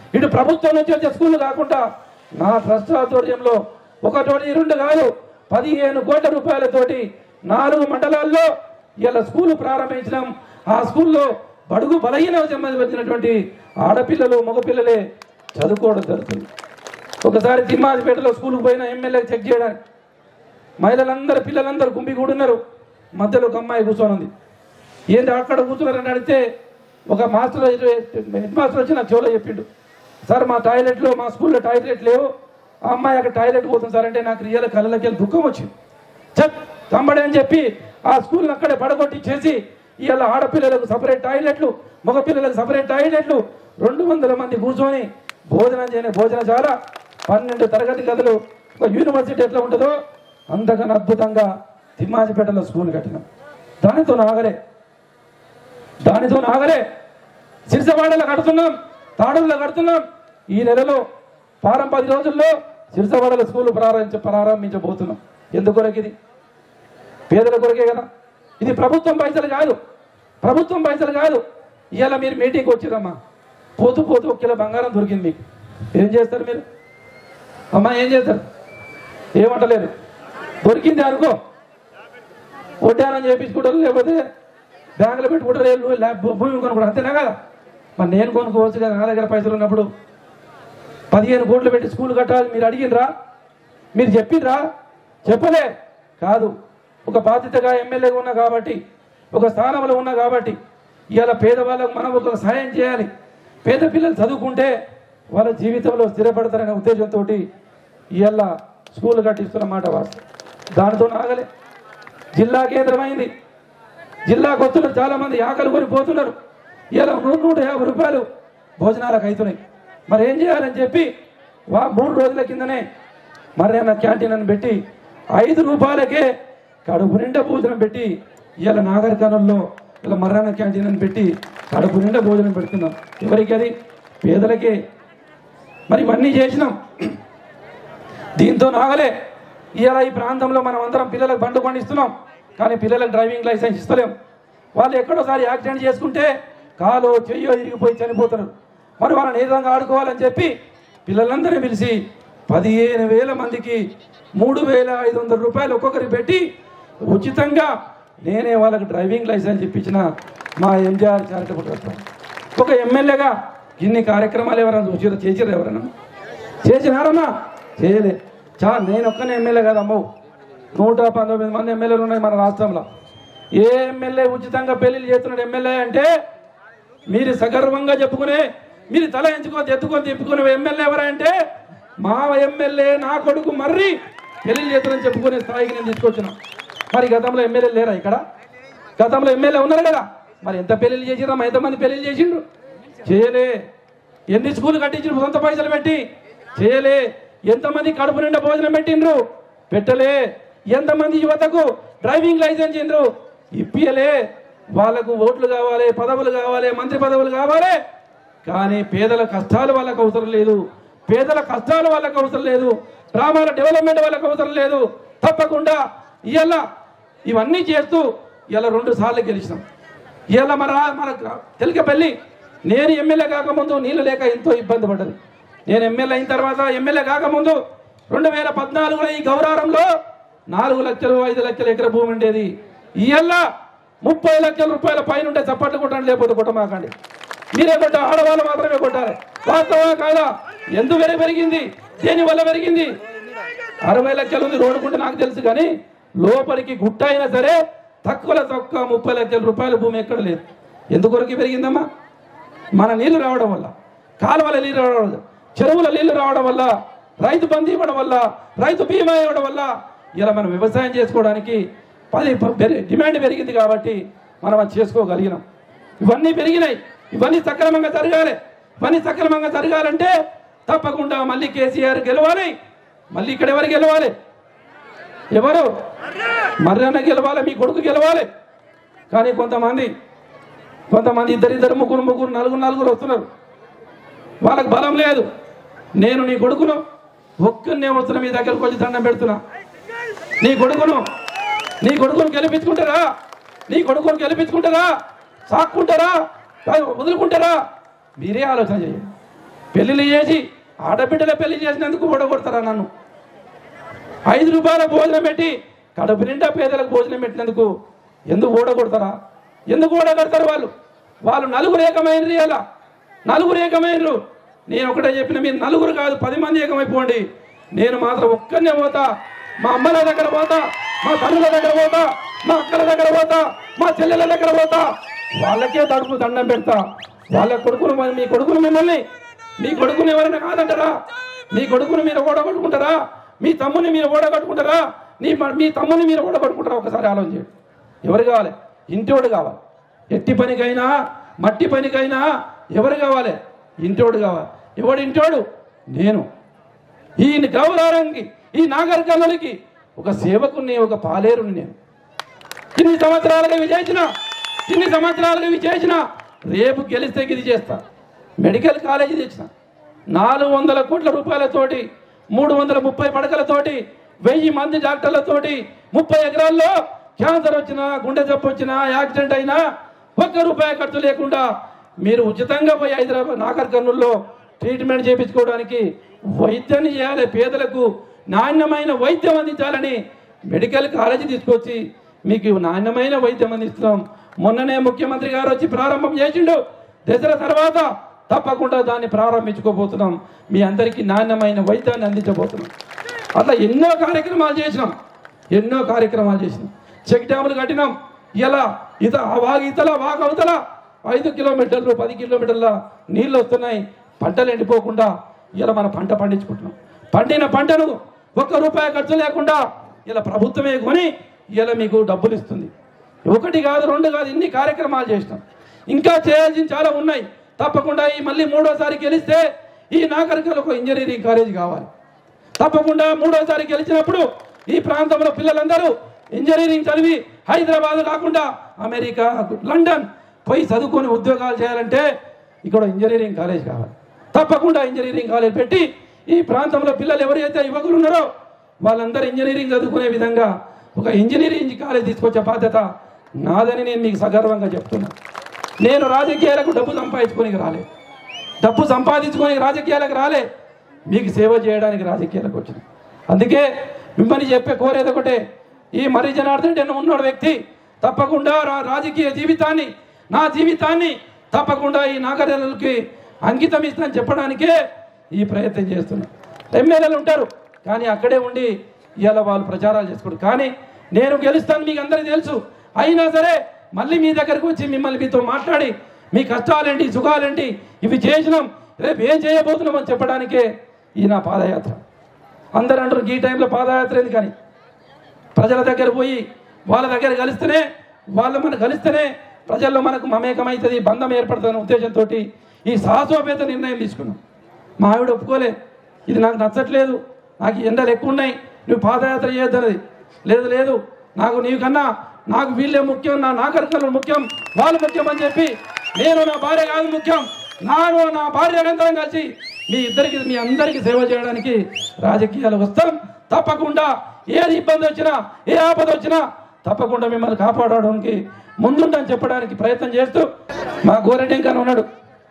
ఇటు ప్రభుత్వం నుంచి వచ్చే స్కూళ్ళు కాకుండా నా ట్రస్ట్ ఆధ్వర్యంలో ఒకటోటి రెండు కాదు పదిహేను కోట్ల రూపాయలతోటి నాలుగు మండలాల్లో ఇలా స్కూల్ ప్రారంభించినాం ఆ స్కూల్లో బడుగు బలహీన సంబంధించినటువంటి ఆడపిల్లలు మగపిల్లలే చదువుకోవడం జరుగుతుంది ఒకసారి తిమ్మాదిపేటలో స్కూల్కి పోయిన ఎమ్మెల్యే చెక్ చేయడానికి మహిళలందరూ పిల్లలందరూ గుంపి కూడున్నారు మధ్యలో ఒక అమ్మాయి కూర్చొని ఉంది ఏంటి అక్కడ కూర్చున్నారని అడిగితే ఒక మాస్టర్ హెడ్ మాస్టర్ వచ్చి నాకు చెవులో చెప్పిండు సార్ మా టాయిలెట్లో మా స్కూల్లో టాయిలెట్ లేవు ఆ అమ్మాయి అక్కడ టాయిలెట్ పోతుంది సార్ అంటే నాకు రియల్ కళ్ళకి వెళ్ళి దుఃఖం వచ్చింది చెప్ తమ్మడే అని చెప్పి ఆ స్కూల్ని అక్కడే పడగొట్టి చేసి ఇవాళ ఆడపిల్లలకు సపరేట్ టాయిలెట్లు మగపిల్లలకు సపరేట్ టాయిలెట్లు రెండు వందల మంది కూర్చొని భోజనం చేయని భోజనశాల పన్నెండు తరగతి గదులు ఒక యూనివర్సిటీ ఎట్లా ఉంటుందో అంతకన్నా అద్భుతంగా తిమ్మాజిపేటలో స్కూల్ కట్టినాం దానితో నాగలే దానితో నాగలే సిరిసవాడలో కడుతున్నాం తాడుల్లో కడుతున్నాం ఈ నెలలో వారం పది రోజుల్లో సిరిసవాడల స్కూల్ ప్రారంభించ ప్రారంభించబోతున్నాం ఎందుకొరకు ఇది పేదల కొరకే కదా ఇది ప్రభుత్వం పైసలు కాదు ప్రభుత్వం పైసలు కాదు ఇవాళ మీరు మీటింగ్కి వచ్చిరమ్మా పోతూ పోతూ ఒక కిలో బంగారం దొరికింది మీకు ఏం చేస్తారు మీరు అమ్మా ఏం చేస్తారు ఏమంటలేరు దొరికింది అనుకో వడ్డానం చేపించుకుంటారు లేకపోతే బ్యాంకులో పెట్టుకుంటారు ఏళ్ళు ల్యా- భూ- భూమి కొనుక్కుంటారు అంతేనా కదా మరి నేను కొనుక్కోవచ్చు కదా నా దగ్గర పైసలు ఉన్నప్పుడు పదిహేను కోట్లు పెట్టి స్కూల్ కట్టాలి మీరు అడిగినరా మీరు చెప్పిండ్రా చెప్పలే కాదు ఒక బాధ్యతగా ఎమ్మెల్యేగా ఉన్నా కాబట్టి ఒక స్థానంలో ఉన్నా కాబట్టి ఇవాళ పేదవాళ్ళకు మనం ఒక సహాయం చేయాలి పేద పిల్లలు చదువుకుంటే వాళ్ళ జీవితంలో స్థిరపడతారనే ఉద్దేశంతో ఇవాళ స్కూల్ కట్టిస్తున్న మాట వాస్తవం దానితో ఆగలే జిల్లా కేంద్రమైంది జిల్లాకు వస్తున్నారు చాలా మంది ఆకలి కొని పోతున్నారు ఇలా నూట నూట యాభై రూపాయలు భోజనాలకు అవుతున్నాయి మరి ఏం చేయాలని చెప్పి వా మూడు రోజుల కిందనే మర్యాద క్యాంటీన్ అని పెట్టి ఐదు రూపాయలకే కడుపు నిండా భోజనం పెట్టి ఇలా నాగరికనంలో ఇలా మర్యాద క్యాంటీన్ అని పెట్టి కడుపు నిండా భోజనం పెడుతున్నాం ఎవరికి అది పేదలకే మరి ఇవన్నీ చేసినాం దీంతో నాగలే ఇవాళ ఈ ప్రాంతంలో మనం అందరం పిల్లలకు బండు పండిస్తున్నాం కానీ పిల్లలకు డ్రైవింగ్ లైసెన్స్ ఇస్తలేం వాళ్ళు ఎక్కడోసారి యాక్సిడెంట్ చేసుకుంటే కాలో చెయ్యో ఇరిగిపోయి చనిపోతారు మరి వాళ్ళని ఏ విధంగా ఆడుకోవాలని చెప్పి పిల్లలందరినీ పిలిచి పదిహేను వేల మందికి మూడు వేల ఐదు వందల రూపాయలు ఒక్కొక్కరికి పెట్టి ఉచితంగా నేనే వాళ్ళకి డ్రైవింగ్ లైసెన్స్ ఇప్పించిన మా ఎంజిఆర్ చారిటబుల్ ట్రస్ట్ ఒక ఎమ్మెల్యేగా ఇన్ని కార్యక్రమాలు ఎవరైనా చూసిరా చేసిరా ఎవరైనా చేసినారన్నా చేయలే చా నేను ఒక్కనే ఎమ్మెల్యే కదమ్మో నూట పంతొమ్మిది మంది ఎమ్మెల్యేలు ఉన్నాయి మన రాష్ట్రంలో ఏ ఎమ్మెల్యే ఉచితంగా పెళ్లిళ్ళు చేస్తున్నాడు ఎమ్మెల్యే అంటే మీరు సగర్వంగా చెప్పుకునే మీరు తల ఎంచుకొని ఎత్తుకొని తిప్పుకునే ఎమ్మెల్యే ఎవరంటే మా ఎమ్మెల్యే నా కొడుకు మర్రి పెళ్లిళ్ళు చేస్తున్నారని చెప్పుకునే స్థాయికి నేను తీసుకొచ్చిన మరి గతంలో ఎమ్మెల్యే లేరా ఇక్కడ గతంలో ఎమ్మెల్యే ఉన్నారు కదా మరి ఎంత పెళ్లిళ్ళు చేసిరా ఎంతమంది పెళ్లిళ్ళు చేసిండ్రు చేయలే ఎన్ని స్కూల్ కట్టించిన సొంత పైసలు పెట్టి చేయలే ఎంతమంది కడుపు నిండా భోజనం పెట్టిండ్రు పెట్టలే ఎంతమంది యువతకు డ్రైవింగ్ లైసెన్స్ ఇండ్రు ఇప్పియలే వాళ్ళకు ఓట్లు కావాలి పదవులు కావాలి మంత్రి పదవులు కావాలి కానీ పేదల కష్టాలు వాళ్ళకు అవసరం లేదు పేదల కష్టాలు వాళ్ళకు అవసరం లేదు గ్రామాల డెవలప్మెంట్ వాళ్ళకు అవసరం లేదు తప్పకుండా ఇవాళ ఇవన్నీ చేస్తూ ఇలా రెండు సార్లు గెలిచినాం ఇవాళ మన రా- మన తెలకపల్లి నేను ఎమ్మెల్యే కాకముందు నీళ్ళు లేక ఎంతో ఇబ్బంది పడ్డది నేను ఎమ్మెల్యే అయిన తర్వాత ఎమ్మెల్యే కాకముందు రెండు వేల పద్నాలుగులో ఈ గౌరారంలో నాలుగు లక్షలు ఐదు లక్షల ఎకర భూమి ఉండేది ఇవాళ ముప్పై లక్షల రూపాయల పైన ఉంటే చప్పట్లు కొట్టండి లేకపోతే కొట్టమాకండి మీరే కొట్ట ఆడవాళ్ళు మాత్రమే కొట్టాలి వాస్తవా కాదా ఎందుకు పెరి- పెరిగింది దేని వల్ల పెరిగింది అరవై లక్షలు ఉంది రోడ్డుకుంటే నాకు తెలుసు కానీ లోపలికి గుట్ట అయినా సరే తక్కువలో తక్కువ ముప్పై లక్షల రూపాయల భూమి ఎక్కడ లేదు ఎందుకొరకు పెరిగిందమ్మా మన నీళ్లు రావడం వల్ల కాలువల నీళ్లు రావడం వల్ల చెరువుల నీళ్లు రావడం వల్ల రైతు బంధు ఇవ్వడం వల్ల రైతు బీమా ఇవ్వడం వల్ల ఇలా మనం వ్యవసాయం చేసుకోవడానికి పది ప- పెరి- డిమాండ్ పెరిగింది కాబట్టి మనం అది చేసుకోగలిగినాం ఇవన్నీ పెరిగినాయి ఇవన్నీ సక్రమంగా జరగాలి ఇవన్నీ సక్రమంగా జరగాలంటే తప్పకుండా మళ్ళీ కేసీఆర్ గెలవాలి మళ్ళీ ఇక్కడ ఎవరు గెలవాలి ఎవరు మర్రన్న గెలవాలి మీ కొడుకు గెలవాలి కానీ కొంతమంది కొంతమంది ఇద్దరిద్దరు ముగ్గురు ముగ్గురు నలుగురు నలుగురు వస్తున్నారు వాళ్ళకి బలం లేదు నేను నీ కొడుకును ఒక్కనే వస్తున్నా మీ దగ్గరకు వచ్చి దండం పెడుతున్నా నీ కొడుకును నీ కొడుకును గెలిపించుకుంటారా నీ కొడుకును గెలిపించుకుంటారా సాక్కుంటారా కాదు, వదులుకుంటారా మీరే ఆలోచన చేయండి పెళ్లిళ్ళు చేసి ఆడబిడ్డల పెళ్లి చేసినందుకు ఓడగొడతారా నన్ను ఐదు రూపాయల భోజనం పెట్టి కడుపు నిండా పేదలకు భోజనం పెట్టినందుకు ఎందుకు ఓడగొడతారా ఎందుకు ఓడగొడతారు వాళ్ళు వాళ్ళు నలుగురు ఏకమైనరు ఇలా నలుగురు ఏకమైనరు నేను ఒకటే చెప్పిన మీరు నలుగురు కాదు పది మంది ఏకమైపోండి నేను మాత్రం ఒక్కనే పోతా మా అమ్మల దగ్గర పోతా మా తల్లుల దగ్గర పోతా మా అక్కల దగ్గర పోతా మా చెల్లెల దగ్గర పోతా వాళ్ళకే తడుపు దండం పెడతా వాళ్ళ కొడుకులు మరి మీ కొడుకులు మిమ్మల్ని మీ కొడుకుని ఎవరైనా కాదంటారా మీ కొడుకుని మీరు ఓడగొట్టుకుంటారా మీ తమ్ముని మీరు ఓడగొట్టుకుంటారా నీ మీ తమ్ముని మీరు ఓడగొట్టుకుంటారా ఒకసారి ఆలోచన చేయండి ఎవరు కావాలి ఇంటోడు కావాలి ఎట్టి పనికైనా మట్టి పనికైనా ఎవరు కావాలి ఇంటోడు కావాలి ఎవడు ఇంటోడు నేను ఈ గౌరవానికి ఈ నాగరికలకి ఒక సేవకుని ఒక పాలేరుని నేను ఇన్ని సంవత్సరాలుగా ఇవి చేసిన ఇన్ని సంవత్సరాలుగా ఇవి చేసిన రేపు గెలిస్తే ఇది చేస్తా మెడికల్ కాలేజీ తెచ్చిన నాలుగు వందల కోట్ల రూపాయలతోటి మూడు వందల ముప్పై పడకలతోటి వెయ్యి మంది డాక్టర్లతోటి ముప్పై ఎకరాల్లో క్యాన్సర్ వచ్చినా గుండె జబ్బు వచ్చినా యాక్సిడెంట్ అయినా ఒక్క రూపాయి ఖర్చు లేకుండా మీరు ఉచితంగా పోయి హైదరాబాద్ నాగర్ కర్నూల్లో ట్రీట్మెంట్ చేయించుకోవడానికి వైద్యాన్ని చేయాలి పేదలకు నాణ్యమైన వైద్యం అందించాలని మెడికల్ కాలేజీ తీసుకొచ్చి మీకు నాణ్యమైన వైద్యం అందిస్తున్నాం మొన్ననే ముఖ్యమంత్రి గారు వచ్చి ప్రారంభం చేసిండు దసరా తర్వాత తప్పకుండా దాన్ని ప్రారంభించుకోబోతున్నాం మీ అందరికీ నాణ్యమైన వైద్యాన్ని అందించబోతున్నాం అట్లా ఎన్నో కార్యక్రమాలు చేసినాం ఎన్నో కార్యక్రమాలు చేసినాం చెక్ డ్యాములు కట్టినాం ఇలా ఇత ఆ వాగు ఇతల వాగు అవతల ఐదు కిలోమీటర్లు పది కిలోమీటర్ల నీళ్ళు వస్తున్నాయి పంటలు ఎండిపోకుండా ఇలా మన పంట పండించుకుంటున్నాం పండిన పంటను ఒక్క రూపాయి ఖర్చు లేకుండా ఇలా ప్రభుత్వమే కొని ఇలా మీకు డబ్బులు ఇస్తుంది ఒకటి కాదు రెండు కాదు ఇన్ని కార్యక్రమాలు చేసినాం ఇంకా చేయాల్సిన చాలా ఉన్నాయి తప్పకుండా ఈ మళ్ళీ మూడోసారి గెలిస్తే ఈ నాగరికలకు ఇంజనీరింగ్ కాలేజ్ కావాలి తప్పకుండా మూడోసారి గెలిచినప్పుడు ఈ ప్రాంతంలో పిల్లలందరూ ఇంజనీరింగ్ చదివి హైదరాబాద్ కాకుండా అమెరికా లండన్ పోయి చదువుకొని ఉద్యోగాలు చేయాలంటే ఇక్కడ ఇంజనీరింగ్ కాలేజ్ కావాలి తప్పకుండా ఇంజనీరింగ్ కాలేజ్ పెట్టి ఈ ప్రాంతంలో పిల్లలు ఎవరైతే యువకులు ఉన్నారో వాళ్ళందరూ ఇంజనీరింగ్ చదువుకునే విధంగా ఒక ఇంజనీరింగ్ కాలేజ్ తీసుకొచ్చే బాధ్యత నాదని నేను మీకు సగర్వంగా చెప్తున్నా నేను రాజకీయాలకు డబ్బు సంపాదించుకొని రాలేదు డబ్బు సంపాదించుకొని రాజకీయాలకు రాలే మీకు సేవ చేయడానికి రాజకీయాలకు వచ్చిన అందుకే మిమ్మల్ని చెప్పే కోరేది ఒకటే ఈ మర్రి జనార్దన్ రెడ్డి ఉన్నాడు వ్యక్తి తప్పకుండా రా- రాజకీయ జీవితాన్ని నా జీవితాన్ని తప్పకుండా ఈ నాగరికలకి అంకితం ఇస్తానని చెప్పడానికే ఈ ప్రయత్నం చేస్తున్నా ఎమ్మెల్యేలు ఉంటారు కానీ అక్కడే ఉండి ఇవాళ వాళ్ళు ప్రచారాలు చేసుకుంటారు కానీ నేను గెలుస్తాను మీకు అందరికీ తెలుసు అయినా సరే మళ్ళీ మీ దగ్గరకు వచ్చి మిమ్మల్ని మీతో మాట్లాడి మీ కష్టాలేంటి సుఖాలేంటి ఇవి చేసినాం రేపు ఏం చేయబోతున్నాం అని చెప్పడానికే ఈ నా పాదయాత్ర అందరూ అంటారు ఈ టైంలో పాదయాత్ర ఎందుకని ప్రజల దగ్గర పోయి వాళ్ళ దగ్గర కలిస్తేనే వాళ్ళు మనకు కలిస్తేనే ప్రజల్లో మనకు మమేకమవుతుంది బంధం ఏర్పడుతున్న ఉద్దేశంతో ఈ సాహసోపేత నిర్ణయం తీసుకున్నాం మా ఆవిడ ఒప్పుకోలే ఇది నాకు నచ్చట్లేదు నాకు ఈ ఎండలు ఎక్కువ ఉన్నాయి నువ్వు పాదయాత్ర చేయొద్దన్నది లేదు లేదు నాకు నీకన్నా నాకు వీళ్ళే ముఖ్యం నా నాగరికలు ముఖ్యం వాళ్ళు ముఖ్యం అని చెప్పి నేను నా భార్య కాదు ముఖ్యం నాను నా భార్య అందరం కలిసి మీ ఇద్దరికి మీ అందరికీ సేవ చేయడానికి రాజకీయాలు వస్తాం తప్పకుండా ఏది ఇబ్బంది వచ్చినా ఏ ఆపద వచ్చినా తప్పకుండా మిమ్మల్ని కాపాడడానికి ముందుండని చెప్పడానికి ప్రయత్నం చేస్తూ మా గోరెడ్డి ఉన్నాడు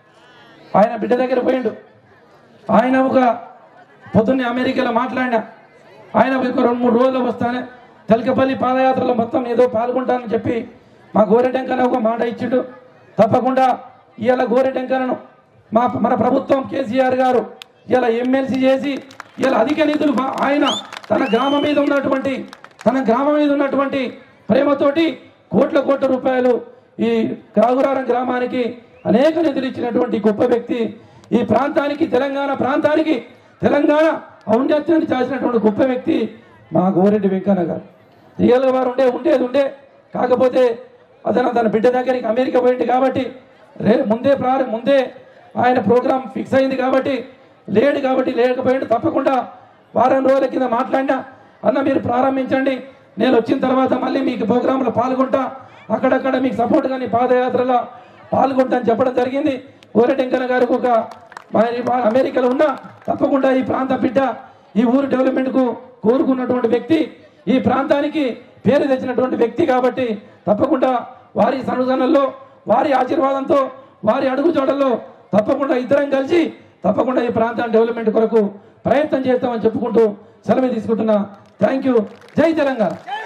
ఆయన బిడ్డ దగ్గర పోయిండు ఆయన ఒక పొద్దున్నే అమెరికాలో మాట్లాడినా ఆయన ఒక రెండు మూడు రోజులు వస్తానే తెలకపల్లి పాదయాత్రలో మొత్తం ఏదో పాల్గొంటానని చెప్పి మా గోరెటెంకన ఒక మాట ఇచ్చిండు తప్పకుండా ఇవాళ గోరెటెంకనను మా మన ప్రభుత్వం కేసీఆర్ గారు ఇలా ఎమ్మెల్సీ చేసి ఇలా అధిక నిధులు మా- ఆయన తన గ్రామం మీద ఉన్నటువంటి తన గ్రామం మీద ఉన్నటువంటి ప్రేమతోటి కోట్ల కోట్ల రూపాయలు ఈ కాగురారం గ్రామానికి అనేక నిధులు ఇచ్చినటువంటి గొప్ప వ్యక్తి ఈ ప్రాంతానికి తెలంగాణ ప్రాంతానికి తెలంగాణ ఔన్నత్యాన్ని చాచినటువంటి గొప్ప వ్యక్తి మా గోరెడ్డి వెంకన్న గారు రియల్ వారు ఉండే ఉండేది ఉండే కాకపోతే అతను తన బిడ్డ దగ్గరికి అమెరికా పోయింది కాబట్టి రే ముందే ప్రార ముందే ఆయన ప్రోగ్రాం ఫిక్స్ అయింది కాబట్టి లేడు కాబట్టి లేకపోయాడు తప్పకుండా వారం రోజుల కింద మాట్లాడినా అన్న మీరు ప్రారంభించండి నేను వచ్చిన తర్వాత మళ్ళీ మీకు ప్రోగ్రాంలో పాల్గొంటా అక్కడక్కడ మీకు సపోర్ట్గా నీ పాదయాత్రలో పాల్గొంటా అని చెప్పడం జరిగింది కోరటెంకన్న గారికి ఒక మరి వా- అమెరికాలో ఉన్న తప్పకుండా ఈ ప్రాంత బిడ్డ ఈ ఊరు డెవలప్మెంట్కు కోరుకున్నటువంటి వ్యక్తి ఈ ప్రాంతానికి పేరు తెచ్చినటువంటి వ్యక్తి కాబట్టి తప్పకుండా వారి సనుగనల్లో వారి ఆశీర్వాదంతో వారి అడుగు చోటల్లో తప్పకుండా ఇద్దరం కలిసి తప్పకుండా ఈ ప్రాంతాన్ని డెవలప్మెంట్ కొరకు ప్రయత్నం చేస్తామని చెప్పుకుంటూ సెలవు తీసుకుంటున్నా థ్యాంక్ యూ జై తెలంగాణ